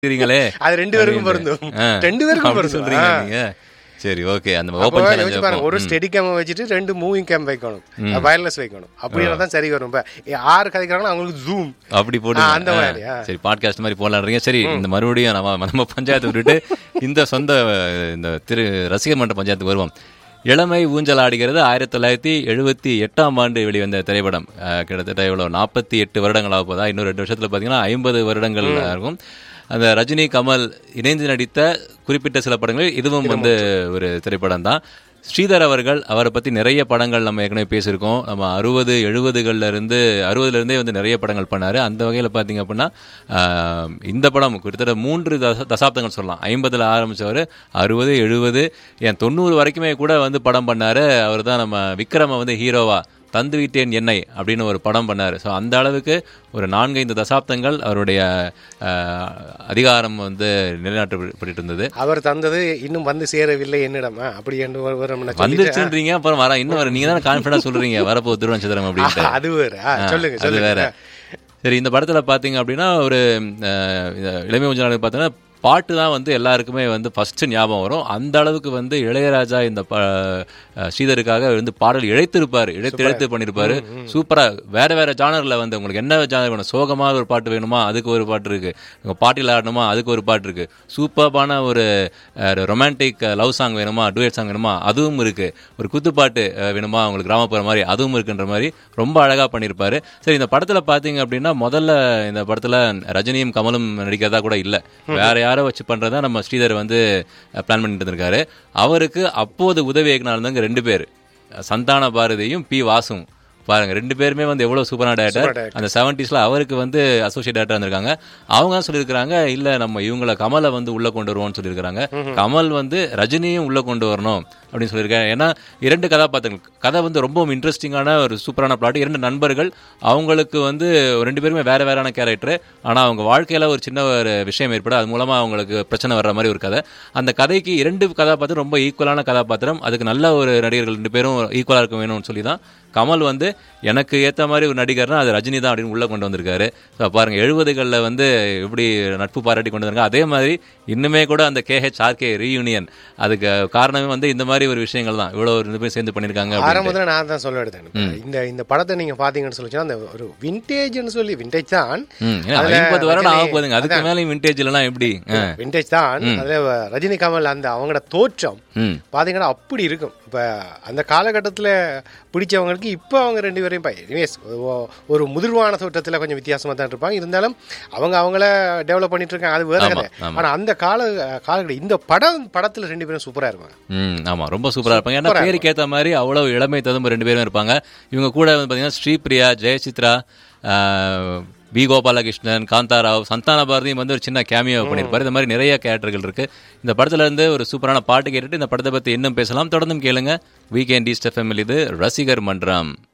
இருக்கிறீங்களே அது ரெண்டு பேருக்கும் பொருந்தும் ஆ. ரெண்டு பேருக்கும் அப்படி பொருந்தும் சொல்றீங்க ஆ. நீங்க சரி ஓகே அந்த அப்போ ஓபன் யோசிச்சு சேலஞ்ச் பாருங்க ஒரு ஸ்டெடி கேம் வச்சுட்டு ரெண்டு மூவிங் கேம் வைக்கணும் வயர்லெஸ் வைக்கணும் அப்படின்னா தான் சரி வரும் இப்ப ஆறு கதைக்கிறாங்கன்னா அவங்களுக்கு ஜூம் அப்படி போட்டு ஆ, அந்த மாதிரி, ஆ. சரி பாட்காஸ்ட் மாதிரி போலான்றீங்க சரி இந்த மறுபடியும் நம்ம நம்ம பஞ்சாயத்து விட்டுட்டு இந்த சொந்த இந்த திரு ரசிகர் மன்ற பஞ்சாயத்து வருவோம் இளமை ஊஞ்சல் ஆடுகிறது ஆயிரத்தி தொள்ளாயிரத்தி எழுபத்தி எட்டாம் ஆண்டு வெளிவந்த திரைப்படம் அஹ், கிட்டத்தட்ட இவ்வளோ நாற்பத்தி எட்டு வருடங்கள் ஆக போதா இன்னும் ரெண்டு வருஷத்துல பார்த்தீங்கன்னா ஐம்பது வருடங்கள் இருக்கும் அந்த ரஜினி கமல் இணைந்து நடித்த குறிப்பிட்ட சில படங்கள் இதுவும் வந்து ஒரு திரைப்படம் தான் ஸ்ரீதர் அவர்கள் அவரை பத்தி நிறைய படங்கள் நம்ம ஏற்கனவே பேசியிருக்கோம் நம்ம அறுபது எழுபதுகள்ல இருந்து அறுபதுல இருந்தே வந்து நிறைய படங்கள் பண்ணாரு அந்த வகையில பாத்தீங்க அப்படின்னா ஆஹ், இந்த படம் கிட்டத்தட்ட மூன்று தச தசாப்தங்கள் சொல்லலாம் ஐம்பதுல ஆரம்பிச்சவர் அறுபது எழுபது ஏன் தொண்ணூறு வரைக்குமே கூட வந்து படம் பண்ணாரு அவர் தான் நம்ம விக்ரம வந்து ஹீரோவா தந்து விட்டேன் எண்ணெய் அப்படின்னு ஒரு படம் பண்ணாரு ஸோ அந்த அளவுக்கு ஒரு நான்கைந்து தசாப்தங்கள் அவருடைய ஆஹ், அதிகாரம் வந்து நிலைநாட்டப்பட்டு இருந்தது அவர் தந்தது இன்னும் வந்து சேரவில்லை என்னிடமா அப்படி என்று ஒரு- ஒரு நம்ம சொல்லிட்டு- வந்துருச்சுன்றீங்க அப்புறம் வர இன்னும் வர நீங்க தானே கான்ஃபிடன்ஸ் சொல்றீங்க வரப்போ திருவனந்தபுரம் அப்படின்ட்டு ஆஹா, அது வேற ஆ, சொல்லுங்க அது சொல்லுங்க வேற சரி இந்த படத்துல பாத்தீங்க அப்படின்னா ஒரு அஹ், இந்த இளமை கொஞ்ச நாள் பார்த்தீங்கன்னா பாட்டு தான் வந்து எல்லாருக்குமே வந்து ஃபர்ஸ்ட் ஞாபகம் வரும் அந்த அளவுக்கு வந்து இளையராஜா இந்த ப- அஹ், ஸ்ரீதருக்காக வந்து பாடல் இழைத்திருப்பாரு இழைத்து இழைத்து பண்ணிருப்பாரு சூப்பரா வேற வேற ஜானர்ல வந்து உங்களுக்கு என்ன ஜானர் வேணும் சோகமான ஒரு பாட்டு வேணுமா அதுக்கு ஒரு பாட்டு இருக்கு உங்க பாட்டில் ஆடணுமா அதுக்கு ஒரு பாட்டு இருக்கு சூப்பர்பான ஒரு ரொமான்டிக் லவ் சாங் வேணுமா டூயட் சாங் வேணுமா அதுவும் இருக்கு ஒரு குத்துப்பாட்டு அஹ், வேணுமா உங்களுக்கு கிராமப்புற மாதிரி அதுவும் இருக்குன்ற மாதிரி ரொம்ப அழகா பண்ணியிருப்பாரு சரி இந்த படத்துல பாத்தீங்க அப்படின்னா முதல்ல இந்த படத்துல ரஜினியும் கமலும் நடிக்கிறதா கூட இல்ல வேற யாரோ வச்சு பண்றதா நம்ம ஸ்ரீதர் வந்து பிளான் பண்ணிட்டு இருந்திருக்காரு அவருக்கு அப்போது உதவி இயக்குனர் இருந்தாங்க ரெண்டு பேர் சந்தான பாரதியும் பி வாசும் பாருங்க ரெண்டு பேருமே வந்து எவ்வளவு சூப்பரான டேரக்டர் அந்த செவன்டிஸ்ல அவருக்கு வந்து அசோசியேட் டேரக்டர் இருந்திருக்காங்க அவங்க தான் சொல்லியிருக்காங்க இல்ல நம்ம இவங்கள கமலை வந்து உள்ள கொண்டு வருவோம்னு சொல்லியிருக்காங்க கமல் வந்து ரஜினியும் உள்ள கொண்டு வரணும் அப்படின்னு சொல்லியிருக்காங்க ஏன்னா இரண்டு கதாபாத்திரங்கள் கதை வந்து ரொம்பவும் இன்ட்ரெஸ்டிங்கான ஒரு சூப்பரான பிளாட் இரண்டு நண்பர்கள் அவங்களுக்கு வந்து ரெண்டு பேருமே வேற வேறான கேரக்டர் ஆனா அவங்க வாழ்க்கையில ஒரு சின்ன ஒரு விஷயம் ஏற்பட அது மூலமா அவங்களுக்கு பிரச்சனை வர்ற மாதிரி ஒரு கதை அந்த கதைக்கு இரண்டு கதாபாத்திரம் ரொம்ப ஈக்குவலான கதாபாத்திரம் அதுக்கு நல்ல ஒரு நடிகர்கள் ரெண்டு பேரும் ஈக்குவலா இருக்க வேணும்னு சொல்லி தான் கமல் வந்து எனக்கு ஏத்த மாதிரி ஒரு நடிகர்னா அது ரஜினி தான் அப்படின்னு உள்ள கொண்டு வந்திருக்காரு ஸோ பாருங்க எழுபதுகளில் வந்து எப்படி நட்பு பாராட்டி கொண்டு வந்தாங்க அதே மாதிரி இன்னுமே கூட அந்த கேஹெச் ஆர்கே ரீயூனியன் அதுக்கு காரணமே வந்து இந்த மாதிரி ஒரு விஷயங்கள் தான் இவ்வளோ ரெண்டு பேரும் சேர்ந்து பண்ணியிருக்காங்க அப்படின்னு. ஆரம்பத்துல நான் தான் சொல்ல எடுத்தேன் இந்த இந்த படத்தை நீங்க பாத்தீங்கன்னு சொல்லிச்சுன்னா அந்த ஒரு விண்டேஜ்னு சொல்லி விண்டேஜ் தான் ம், ஏன்னா அதுல ஐம்பது வருடம் ஆக ரஜினி- போகுதுங்க அதுக்கு மேலே விண்டேஜ் இல்லைனா எப்படி ஆ. விண்டேஜ் தான் அதுல ரஜினி கமல் அந்த அவங்களோட தோற்றம் ம் பாத்தீங்கன்னா அப்படி இருக்கும் இப்ப அந்த காலகட்டத்துல பிடிச்சவங்களுக்கு இப்போ அவங்க ரெண்டு பேரையும் பா- anyways, ஒ- ஒரு முதிர்வான தோற்றத்துல கொஞ்சம் வித்தியாசமா தான் இருப்பாங்க இருந்தாலும் அவங்க அவங்கள டெவலப் பண்ணிட்டு இருக்காங்க அது வேற ஆமா, கதை ஆமா. ஆனா அந்த கால காலகட்டம் இந்த படம் படத்துல ரெண்டு பேரும் சூப்பரா இருப்பாங்க ம் ஆமா ரொம்ப சூப்பரா இருப்பாங்க ஏன்னா பேருக்கு ஏத்த மாதிரி அவ்வளவு இளமை ததும்பு ரெண்டு பேரும் இருப்பாங்க இவங்க கூட வந்து பாத்தீங்கன்னா ஸ்ரீபிரியா ஜெயசித்ரா ஆஹ், பி கோபாலகிருஷ்ணன் காந்தாராவ் சந்தான பாரதியும் வந்து ஒரு சின்ன கேமியோ பண்ணியிருப்பாரு இந்த மாதிரி நிறைய கேரக்டர்கள் இருக்கு இந்த படத்துல இருந்து ஒரு சூப்பரான பாட்டு கேட்டுட்டு இந்த படத்தை பத்தி இன்னும் பேசலாம் தொடர்ந்தும் கேளுங்க வீக்கெண்ட் ஈஸ்ட் எஃப்எம் இது ரசிகர் மன்றம்